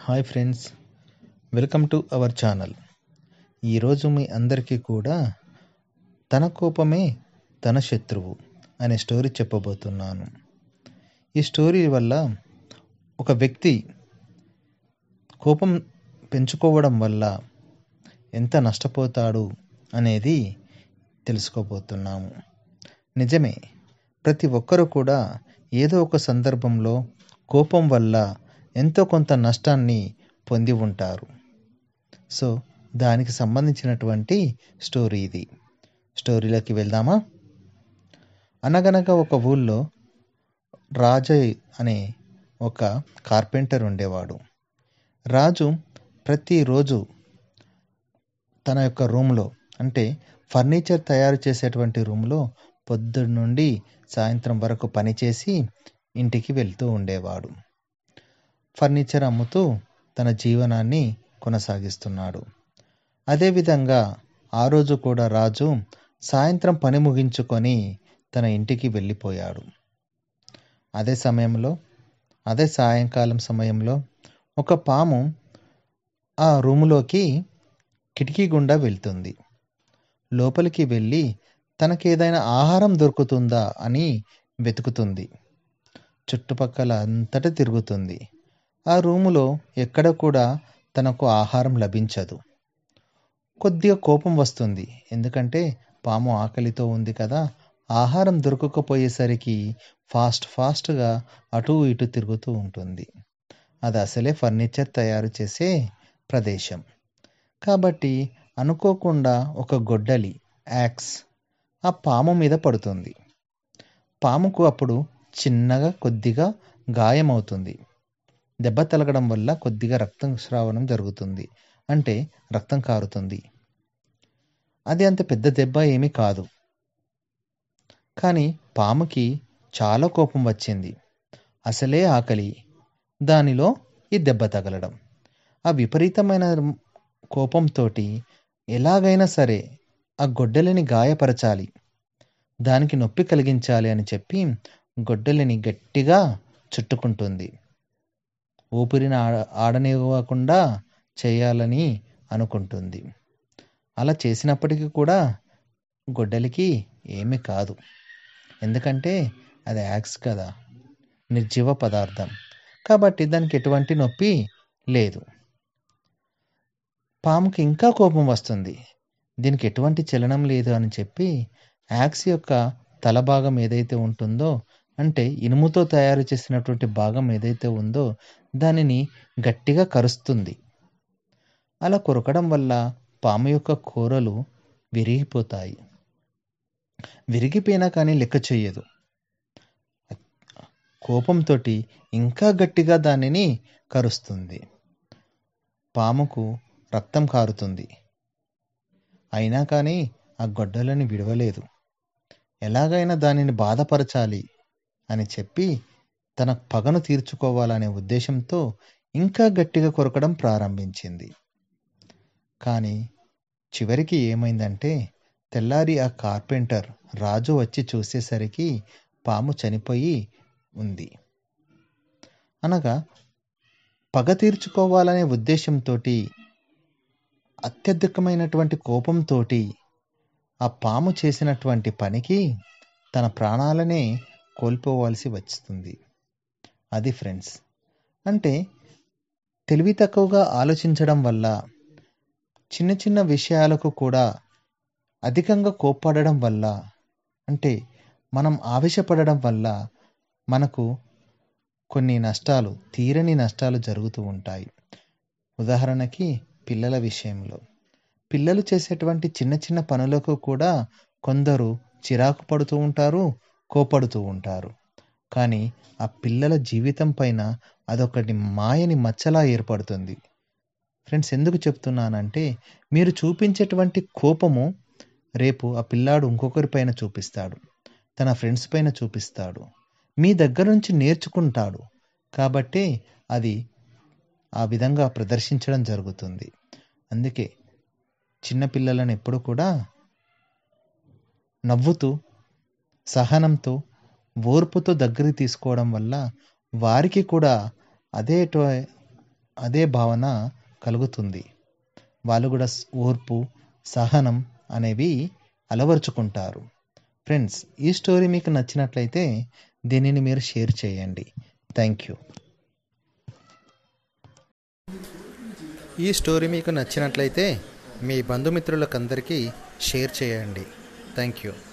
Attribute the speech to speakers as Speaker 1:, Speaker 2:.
Speaker 1: hi friends welcome to our channel ఈరోజు మీ అందరికీ కూడా తన కోపమే తన శత్రువు అనే స్టోరీ చెప్పబోతున్నాను ఈ స్టోరీ వల్ల ఒక వ్యక్తి కోపం పెంచుకోవడం వల్ల ఎంత నష్టపోతాడు అనేది తెలుసుకోబోతున్నాము నిజమే ప్రతి ఒక్కరూ కూడా ఏదో ఒక సందర్భంలో కోపం వల్ల ఎంతో కొంత నష్టాన్ని పొంది ఉంటారు సో దానికి సంబంధించినటువంటి స్టోరీ ఇది స్టోరీలోకి వెళ్దామా అనగనగా ఒక ఊళ్ళో రాజయ్ అనే ఒక కార్పెంటర్ ఉండేవాడు రాజు ప్రతిరోజు తన యొక్క రూమ్లో అంటే ఫర్నిచర్ తయారు చేసేటువంటి రూమ్లో పొద్దున్న నుండి సాయంత్రం వరకు పనిచేసి ఇంటికి వెళ్తూ ఉండేవాడు ఫర్నిచర్ అమ్ముతూ తన జీవనాన్ని కొనసాగిస్తున్నాడు అదేవిధంగా ఆ రోజు కూడా రాజు సాయంత్రం పని ముగించుకొని తన ఇంటికి వెళ్ళిపోయాడు అదే సమయంలో అదే సాయంకాలం సమయంలో ఒక పాము ఆ రూములోకి కిటికీ గుండా వెళ్తుంది లోపలికి వెళ్ళి తనకేదైనా ఆహారం దొరుకుతుందా అని వెతుకుతుంది చుట్టుపక్కల అంతటా తిరుగుతుంది ఆ రూములో ఎక్కడ కూడా తనకు ఆహారం లభించదు కొద్దిగా కోపం వస్తుంది ఎందుకంటే పాము ఆకలితో ఉంది కదా ఆహారం దొరకకపోయేసరికి ఫాస్ట్ ఫాస్ట్గా అటు ఇటు తిరుగుతూ ఉంటుంది అది అసలే ఫర్నిచర్ తయారు చేసే ప్రదేశం కాబట్టి అనుకోకుండా ఒక గొడ్డలి యాక్స్ ఆ పాము మీద పడుతుంది పాముకు అప్పుడు చిన్నగా కొద్దిగా గాయమవుతుంది దెబ్బ తలగడం వల్ల కొద్దిగా రక్తం స్రావడం జరుగుతుంది అంటే రక్తం కారుతుంది అది అంత పెద్ద దెబ్బ ఏమీ కాదు కానీ పాముకి చాలా కోపం వచ్చింది అసలే ఆకలి దానిలో ఈ దెబ్బ తగలడం ఆ విపరీతమైన కోపంతో ఎలాగైనా సరే ఆ గొడ్డలిని గాయపరచాలి దానికి నొప్పి కలిగించాలి అని చెప్పి గొడ్డలిని గట్టిగా చుట్టుకుంటుంది ఊపిరిని ఆడ ఆడనివ్వకుండా చేయాలని అనుకుంటుంది అలా చేసినప్పటికీ కూడా గొడ్డలికి ఏమీ కాదు ఎందుకంటే అది యాక్స్ కదా నిర్జీవ పదార్థం కాబట్టి దానికి ఎటువంటి నొప్పి లేదు పాముకి ఇంకా కోపం వస్తుంది దీనికి ఎటువంటి చలనం లేదు అని చెప్పి యాక్స్ యొక్క తల భాగం ఏదైతే ఉంటుందో అంటే ఇనుముతో తయారు చేసినటువంటి భాగం ఏదైతే ఉందో దానిని గట్టిగా కరుస్తుంది అలా కొరకడం వల్ల పాము యొక్క కూరలు విరిగిపోతాయి విరిగిపోయినా కానీ లెక్క చెయ్యదు కోపంతో ఇంకా గట్టిగా దానిని కరుస్తుంది పాముకు రక్తం కారుతుంది అయినా కానీ ఆ గొడ్డలని విడవలేదు ఎలాగైనా దానిని బాధపరచాలి అని చెప్పి తన పగను తీర్చుకోవాలనే ఉద్దేశంతో ఇంకా గట్టిగా కొరకడం ప్రారంభించింది కానీ చివరికి ఏమైందంటే తెల్లారి ఆ కార్పెంటర్ రాజు వచ్చి చూసేసరికి పాము చనిపోయి ఉంది అనగా పగ తీర్చుకోవాలనే ఉద్దేశంతో అత్యధికమైనటువంటి కోపంతో ఆ పాము చేసినటువంటి పనికి తన ప్రాణాలనే కోల్పోవాల్సి వస్తుంది అది ఫ్రెండ్స్ అంటే తెలివి తక్కువగా ఆలోచించడం వల్ల చిన్న చిన్న విషయాలకు కూడా అధికంగా కోప్పడడం వల్ల అంటే మనం ఆవేశపడడం వల్ల మనకు కొన్ని నష్టాలు తీరని నష్టాలు జరుగుతూ ఉంటాయి ఉదాహరణకి పిల్లల విషయంలో పిల్లలు చేసేటువంటి చిన్న చిన్న పనులకు కూడా కొందరు చిరాకు పడుతూ ఉంటారు కోపడుతూ ఉంటారు కానీ ఆ పిల్లల జీవితం పైన అదొకటి మాయని మచ్చలా ఏర్పడుతుంది ఫ్రెండ్స్ ఎందుకు చెప్తున్నానంటే మీరు చూపించేటువంటి కోపము రేపు ఆ పిల్లాడు ఇంకొకరి పైన చూపిస్తాడు తన ఫ్రెండ్స్ పైన చూపిస్తాడు మీ దగ్గర నుంచి నేర్చుకుంటాడు కాబట్టి అది ఆ విధంగా ప్రదర్శించడం జరుగుతుంది అందుకే చిన్నపిల్లలను ఎప్పుడు కూడా నవ్వుతూ సహనంతో ఓర్పుతో దగ్గరికి తీసుకోవడం వల్ల వారికి కూడా అదే అదే భావన కలుగుతుంది వాళ్ళు కూడా స్- ఓర్పు సహనం అనేవి అలవర్చుకుంటారు ఫ్రెండ్స్ ఈ స్టోరీ మీకు నచ్చినట్లయితే దీనిని మీరు షేర్ చేయండి థ్యాంక్ యూ ఈ స్టోరీ మీకు నచ్చినట్లయితే మీ బంధుమిత్రులకందరికీ షేర్ చేయండి థ్యాంక్ యూ